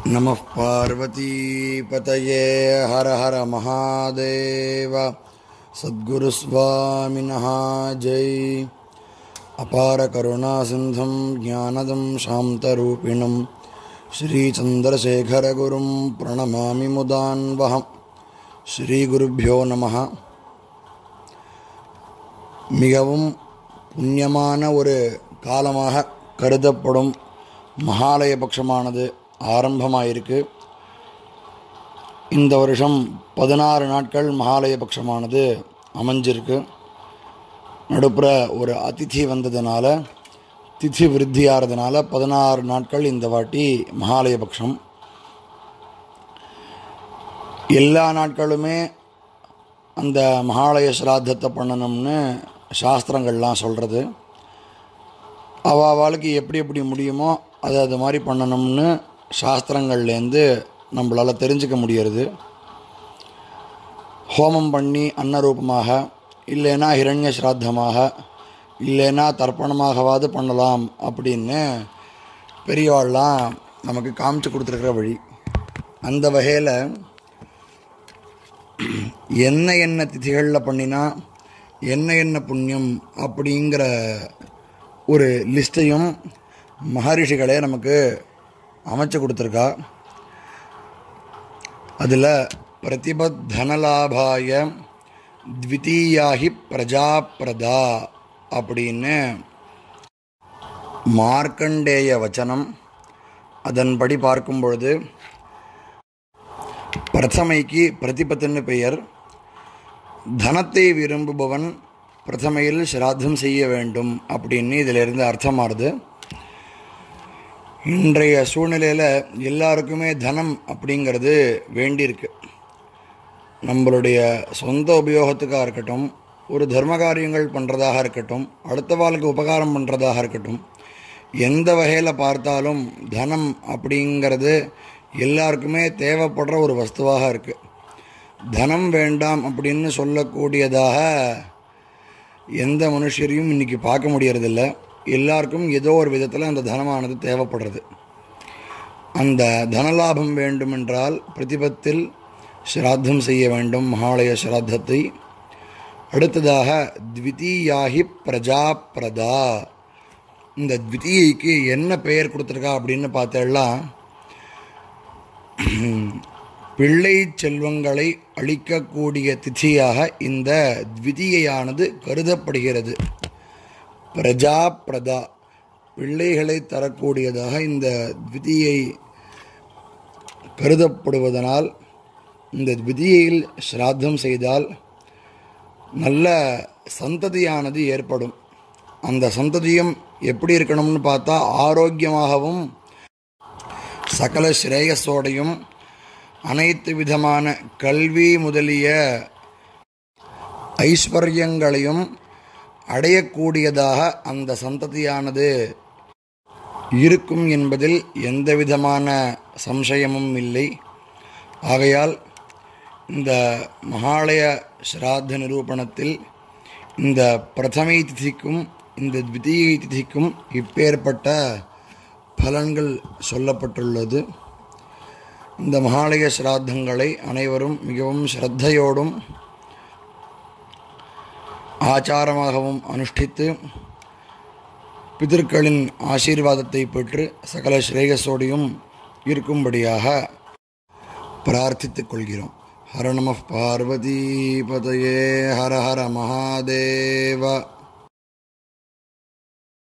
नमः पार्वतीपतये हर हर महादेव सद्गुरुस्वामिनः जय अपारकरुणासिन्धं ज्ञानदं शान्तरूपिणं श्रीचन्द्रशेखरगुरुं प्रणमामि मुदान्वहम् ஸ்ரீகுருப்போ நம மிகவும் புண்ணியமான ஒரு காலமாக கருதப்படும் மகாலய பட்சமானது ஆரம்பமாயிருக்கு இந்த வருஷம் பதினாறு நாட்கள் மகாலய பட்சமானது அமைஞ்சிருக்கு நடுப்புற ஒரு அதிதி வந்ததுனால திதி விருத்தியாகிறதுனால பதினாறு நாட்கள் இந்த வாட்டி மகாலய பட்சம் எல்லா நாட்களுமே அந்த மகாலய சிராத்தத்தை பண்ணணும்னு சாஸ்திரங்கள்லாம் சொல்கிறது அவளுக்கு எப்படி எப்படி முடியுமோ அதை அது மாதிரி பண்ணணும்னு சாஸ்திரங்கள்லேருந்து நம்மளால் தெரிஞ்சுக்க முடியறது ஹோமம் பண்ணி அன்னரூபமாக இல்லைன்னா ஹிரண்ய ஸ்ராத்தமாக இல்லைன்னா தர்ப்பணமாகவாது பண்ணலாம் அப்படின்னு பெரியவாள்லாம் நமக்கு காமிச்சு கொடுத்துருக்கிற வழி அந்த வகையில் என்ன என்ன திதிகளில் பண்ணினா என்ன என்ன புண்ணியம் அப்படிங்கிற ஒரு லிஸ்ட்டையும் மகரிஷிகளே நமக்கு அமைச்சு கொடுத்துருக்கா அதில் பிரதிபத்தனலாபாய த்விதீயாகி பிரஜாப்பிரதா அப்படின்னு மார்க்கண்டேய வச்சனம் அதன்படி பார்க்கும் பொழுது பிரதமைக்கு பிரதிபத்துன்னு பெயர் தனத்தை விரும்புபவன் பிரதமையில் சிராத்தம் செய்ய வேண்டும் அப்படின்னு இதிலிருந்து அர்த்தமாகுது இன்றைய சூழ்நிலையில் எல்லாருக்குமே தனம் அப்படிங்கிறது வேண்டியிருக்கு நம்மளுடைய சொந்த உபயோகத்துக்காக இருக்கட்டும் ஒரு தர்ம காரியங்கள் பண்ணுறதாக இருக்கட்டும் அடுத்த வாழ்க்கை உபகாரம் பண்ணுறதாக இருக்கட்டும் எந்த வகையில் பார்த்தாலும் தனம் அப்படிங்கிறது எல்லாருக்குமே தேவைப்படுற ஒரு வஸ்துவாக இருக்குது தனம் வேண்டாம் அப்படின்னு சொல்லக்கூடியதாக எந்த மனுஷரையும் இன்றைக்கி பார்க்க முடியறதில்ல எல்லாருக்கும் ஏதோ ஒரு விதத்தில் அந்த தனமானது தேவைப்படுறது அந்த தனலாபம் வேண்டுமென்றால் பிரதிபத்தில் ஸ்ராத்தம் செய்ய வேண்டும் மகாலய ஸ்ராத்தத்தை அடுத்ததாக த்விதீயாகி பிரஜாப்பிரதா இந்த த்விதீயைக்கு என்ன பெயர் கொடுத்துருக்கா அப்படின்னு பார்த்தேன்னா பிள்ளை செல்வங்களை அளிக்கக்கூடிய திதியாக இந்த த்விதியானது கருதப்படுகிறது பிரஜா பிரதா பிள்ளைகளை தரக்கூடியதாக இந்த த்விதியை கருதப்படுவதனால் இந்த த்விதியில் ஸ்ராத்தம் செய்தால் நல்ல சந்ததியானது ஏற்படும் அந்த சந்ததியும் எப்படி இருக்கணும்னு பார்த்தா ஆரோக்கியமாகவும் சகல ஸ்ரேயஸோடையும் அனைத்து விதமான கல்வி முதலிய ஐஸ்வர்யங்களையும் அடையக்கூடியதாக அந்த சந்ததியானது இருக்கும் என்பதில் எந்த விதமான சம்சயமும் இல்லை ஆகையால் இந்த மகாலய ஸ்ராத்த நிரூபணத்தில் இந்த பிரதமை திதிக்கும் இந்த த்விதீய திதிக்கும் இப்பேற்பட்ட பலன்கள் சொல்லப்பட்டுள்ளது இந்த மகாலய சிராத்தங்களை அனைவரும் மிகவும் ஸ்ரத்தையோடும் ஆச்சாரமாகவும் அனுஷ்டித்து பிதற்களின் ஆசீர்வாதத்தை பெற்று சகல ஸ்ரேயஸோடையும் இருக்கும்படியாக பிரார்த்தித்துக் கொள்கிறோம் ஹர நம பார்வதி பதையே ஹர ஹர மகாதேவ